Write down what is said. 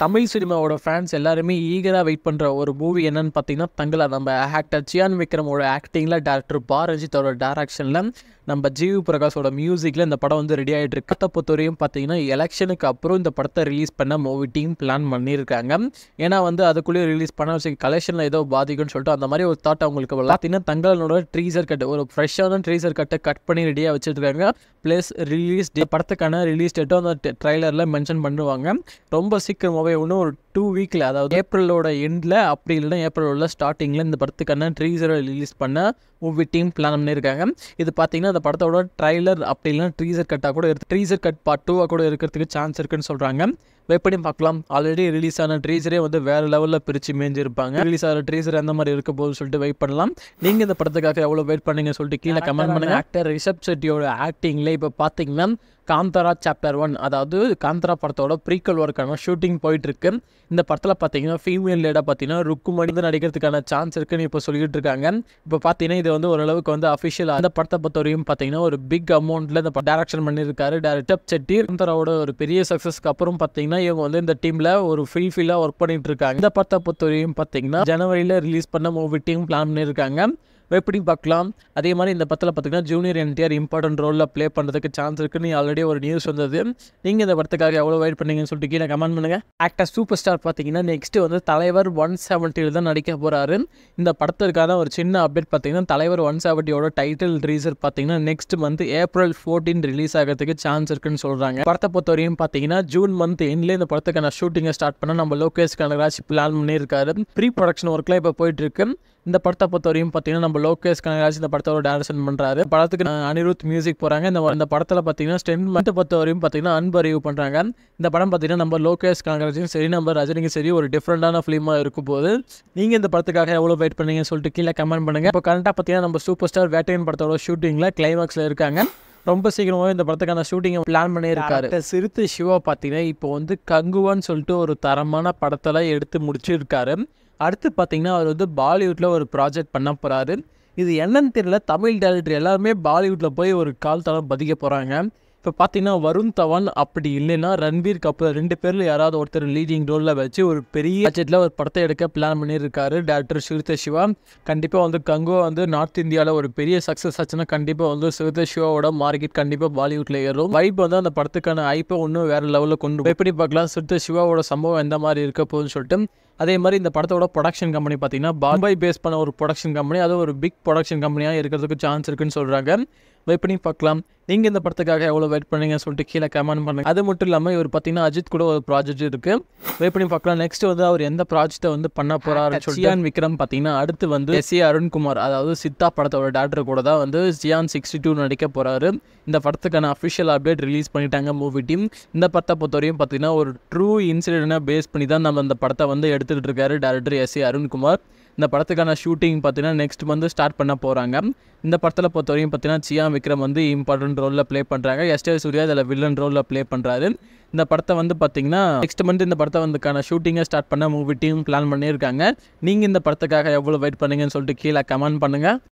தமிழ் சினிமாவோட ஃபேன்ஸ் எல்லாருமே ஈகராக வெயிட் பண்ணுற ஒரு மூவி என்னன்னு பார்த்தீங்கன்னா தங்கள நம்ம ஆக்டர் சியான் விக்ரமோட ஆக்டிங்கில் டேரக்டர் பாரஜித்தோட டேரக்ஷனில் நம்ம ஜிவி பிரகாஷோட மியூசிக்கில் இந்த படம் வந்து ரெடி ஆகிட்டு இருக்கு படத்தை பொறுத்தவரையும் பார்த்தீங்கன்னா எலெக்ஷனுக்கு அப்புறம் இந்த படத்தை ரிலீஸ் பண்ண மூவி டீம் பிளான் பண்ணியிருக்காங்க ஏன்னா வந்து அதுக்குள்ளேயே ரிலீஸ் பண்ண வச்சு கலெக்ஷனில் ஏதோ பாதிக்கும்னு சொல்லிட்டு அந்த மாதிரி ஒரு தாட் அவங்களுக்கு வரல. பார்த்தீங்கன்னா தங்களோட ட்ரீசர் கட் ஒரு ஃப்ரெஷ்ஷான ட்ரீசர் கட்டை கட் பண்ணி ரெடியாக வச்சுருக்காங்க ப்ளஸ் ரிலீஸ் டே படத்துக்கான ரிலீஸ் டேட்டும் அந்த ட்ரைலரில் மென்ஷன் பண்ணுவாங்க ரொம்ப சீக்கிரமாகவே இன்னும் ஒரு டூ வீக்கில் அதாவது ஏப்ரலோட எண்டில் அப்படி இல்லைன்னா ஏப்ரலோட ஸ்டார்டிங்கில் இந்த படத்துக்கான ட்ரீசரை ரிலீஸ் பண்ண மூவி டீம் பிளான் பண்ணியிருக்காங்க இது பார்த்தீங்கன்னா அந்த படத்தோட ட்ரைலர் அப்படி இல்லைன்னா ட்ரீசர் கட்டாக கூட இருக்கு ட்ரீசர் கட் பார்ட் டூவாக கூட இருக்கிறதுக்கு சான்ஸ் இருக்குன்னு சொல்கிறாங்க வெயிட் பண்ணி பார்க்கலாம் ஆல்ரெடி ரிலீஸ் ஆன ட்ரீசரே வந்து வேறு லெவலில் பிரித்து மேஞ்சிருப்பாங்க ரிலீஸ் ஆகிற ட்ரீசர் எந்த மாதிரி இருக்க போகுதுன்னு சொல்லிட்டு வெயிட் பண்ணலாம் நீங்கள் இந்த படத்துக்காக எவ்வளோ வெயிட் பண்ணீங்க சொல்லிட்டு கீழே கமெண்ட் பண்ணுங்க ஆக்டர் ரிஷப் செட்டியோட ஆக்டிங்கில் இப்போ பார்த்தீங்கன்னா காந்தரா சாப்டர் ஒன் அதாவது காந்தரா படத்தோட ப்ரீக்கல் ஒர்க்கான ஷூட்டிங் போயிட்டு இருக்கு இந்த படத்தில் பார்த்தீங்கன்னா ஃபீமேல் லேடாக பார்த்தீங்கன்னா ருக்குமணி வந்து நடிக்கிறதுக்கான சான்ஸ் இருக்குன்னு இப்போ சொல்லிட்டு இருக்காங்க இப்போ பார்த்தீங்கன்னா இது வந்து ஓரளவுக்கு வந்து அஃபிஷியல் அந்த படத்தை பொறுத்தவரையும் பார்த்தீங்கன்னா ஒரு பிக் அமௌண்ட்டில் இந்த டேரக்ஷன் பண்ணியிருக்காரு டேரக்டர் செட்டி காந்தராவோட ஒரு பெரிய சக்ஸஸ்க்கு அப்புறம் பார்த்தீங்கன்னா இவங்க வந்து இந்த டீமில் ஒரு ஃபீல் ஃபீலாக ஒர்க் பண்ணிட்டு இருக்காங்க இந்த படத்தை பொறுத்தவரையும் பார்த்தீங்கன்னா ஜனவரியில் ரிலீஸ் பண்ண மூவி டீம் பிளான் பண்ணியிருக்காங்க எப்படி பார்க்கலாம் அதே மாதிரி இந்த படத்தில் பார்த்தீங்கன்னா ஜூனியர் என்டிஆர் இம்பார்ட்டன்ட் ரோலில் ப்ளே பண்ணுறதுக்கு சான்ஸ் இருக்குன்னு ஆல்ரெடி ஒரு நியூஸ் வந்தது நீங்கள் இந்த படத்துக்காக எவ்வளோ வெயிட் பண்ணீங்கன்னு சொல்லிட்டு கீழே கமெண்ட் பண்ணுங்கள் ஆக்டர் சூப்பர் ஸ்டார் பார்த்தீங்கன்னா நெக்ஸ்ட் வந்து தலைவர் ஒன் செவன்ட்டியில் தான் நடிக்க போகிறாரு இந்த படத்திற்கான ஒரு சின்ன அப்டேட் பார்த்தீங்கன்னா தலைவர் ஒன் செவன்ட்டியோட டைட்டில் ரீசர் பார்த்தீங்கன்னா next month April fourteen release ஆகிறதுக்கு சான்ஸ் இருக்குன்னு சொல்கிறாங்க படத்தை பொறுத்தவரையும் பார்த்தீங்கன்னா ஜூன் மந்த் எண்ட்லேயே இந்த படத்துக்கான ஷூட்டிங்கை ஸ்டார்ட் பண்ண நம்ம லோகேஷ் கனகராஜ் பிளான் பண்ணியிருக்காரு ப்ரீ ப்ரொடக்ஷன் ஒர்க்லாம் இப்போ போயிட்டு இருக்கு இந்த படத்தை பொறுத்தவரையும் பார்த்தீங்கன்னா நம்ம லோகேஷ் கனகராஜ் இந்த படத்தோட டேரக்ஷன் பண்ணுறாரு படத்துக்கு அஹ், அனிருத் மியூசிக் போகிறாங்க இந்த இந்த படத்தில் பார்த்தீங்கன்னா ஸ்டென் மந்த் பொறுத்தவரையும் பார்த்தீங்கன்னா அன்பறிவு பண்ணுறாங்க இந்த படம் பார்த்தீங்கன்னா நம்ம லோகேஷ் கனகராஜும் சரி நம்ம ரஜினிக்கும் சரி ஒரு டிஃப்ரெண்டான ஃபிலிமாக இருக்கும் போது நீங்கள் இந்த படத்துக்காக எவ்வளோ வெயிட் பண்ணீங்கன்னு சொல்லிட்டு கீழே கமெண்ட் பண்ணுங்கள் இப்போ கரண்ட்டாக பார்த்தீங்கன்னா நம்ம சூப்பர் ஸ்டார் வேட்டையன் படத்தோட ஷூட்டிங்கில் கிளைமாக்ஸில் இருக்காங்க ரொம்ப சீக்கிரமாகவே இந்த படத்துக்கான ஷூட்டிங்கை பிளான் பண்ணியிருக்காரு சிறுத்தை சிவா பார்த்தீங்கன்னா இப்போ வந்து கங்குவான்னு சொல்லிட்டு ஒரு தரமான படத்தெல்லாம் எடுத்து முடிச்சிருக்காரு அடுத்து பார்த்தீங்கன்னா அவர் வந்து பாலிவுட்டில் ஒரு ப்ராஜெக்ட் பண்ண போகிறாரு இது என்னன்னு தெரியல தமிழ் டேரக்டர் எல்லாருமே பாலிவுட்டில் போய் ஒரு கால் தளம் பதிக்க போகிறாங்க இப்போ பார்த்தீங்கன்னா வருண் தவன் அப்படி இல்லைன்னா ரன்பீர் கபூர் ரெண்டு பேரில் யாராவது ஒருத்தர் லீடிங் ரோலில் வச்சு ஒரு பெரிய பட்ஜெட்டில் ஒரு படத்தை எடுக்க பிளான் பண்ணியிருக்காரு டேரக்டர் சிறுத்தை சிவா கண்டிப்பாக வந்து கங்கோ வந்து நார்த் இந்தியாவில் ஒரு பெரிய சக்ஸஸ் ஆச்சுன்னா கண்டிப்பாக வந்து சிறுத்தை சிவாவோட மார்க்கெட் கண்டிப்பாக பாலிவுட்டில் ஏறும் வைப் வந்து அந்த படத்துக்கான ஐப்பை இன்னும் வேறு லெவலில் கொண்டு போய் எப்படி பார்க்கலாம் சிறுத்தை சிவாவோட சம்பவம் எந்த மாதிரி இருக்க போகுதுன்னு சொல்லிட்டு அதே மாதிரி இந்த படத்தோட ப்ரொடக்ஷன் கம்பெனி பார்த்தீங்கன்னா பாம்பே பேஸ் பண்ண ஒரு ப்ரொடக்ஷன் கம்பெனி அது ஒரு பிக் ப்ரொடக்ஷன் கம்பெனியாக இருக்கிறதுக்கு சான்ஸ் இருக்குன்னு சொல்கிறாங்க வெயிட் பண்ணி பார்க்கலாம் நீங்கள் இந்த படத்துக்காக எவ்வளோ வெயிட் பண்ணீங்கன்னு சொல்லிட்டு கீழே கமெண்ட் பண்ணுங்க அது மட்டும் இல்லாமல் இவர் பார்த்தீங்கன்னா அஜித் கூட ஒரு ப்ராஜெக்ட் இருக்குது வெயிட் பண்ணி பார்க்கலாம் நெக்ஸ்ட் வந்து அவர் எந்த ப்ராஜெக்ட்டை வந்து பண்ண போகிறாருன்னு சொல்லி சியான் விக்ரம் பார்த்தீங்கன்னா அடுத்து வந்து எஸ் ஏ அருண்குமார் அதாவது சித்தா படத்தோட டேரக்டர் கூட தான் வந்து சியான் சிக்ஸ்டி டூ நடிக்க போகிறாரு இந்த படத்துக்கான அஃபிஷியல் அப்டேட் ரிலீஸ் பண்ணிட்டாங்க மூவி டீம் இந்த படத்தை பொறுத்தவரையும் பார்த்தீங்கன்னா ஒரு ட்ரூ இன்சிடென்ட்டை பேஸ் பண்ணி தான் நம்ம இந்த படத்தை வந்து எடுத்துகிட்டு இருக்காரு டேரக்டர் எஸ் ஏ அருண்குமார் இந்த படத்துக்கான ஷூட்டிங் பார்த்தீங்கன்னா நெக்ஸ்ட் வந்து ஸ்டார்ட் பண்ண போகிறாங்க இந்த படத்தில் பொறுத்தவரையும் பார்த்தீங்கன்னா சியா விக்ரம் வந்து இம்பார்ட்டன்ட் ரோலில் ப்ளே பண்ணுறாங்க எஸ்டே சூர்யா இதில் வில்லன் ரோலில் ப்ளே பண்ணுறாரு இந்த படத்தை வந்து பார்த்தீங்கன்னா நெக்ஸ்ட் மந்த் இந்த படத்தை வந்துக்கான ஷூட்டிங்கை ஸ்டார்ட் பண்ண மூவி டீம் பிளான் பண்ணியிருக்காங்க நீங்கள் இந்த படத்துக்காக எவ்வளோ வெயிட் பண்ணீங்கன்னு சொல்லிட்டு கீழே கமெண்ட் பண்ணுங்கள்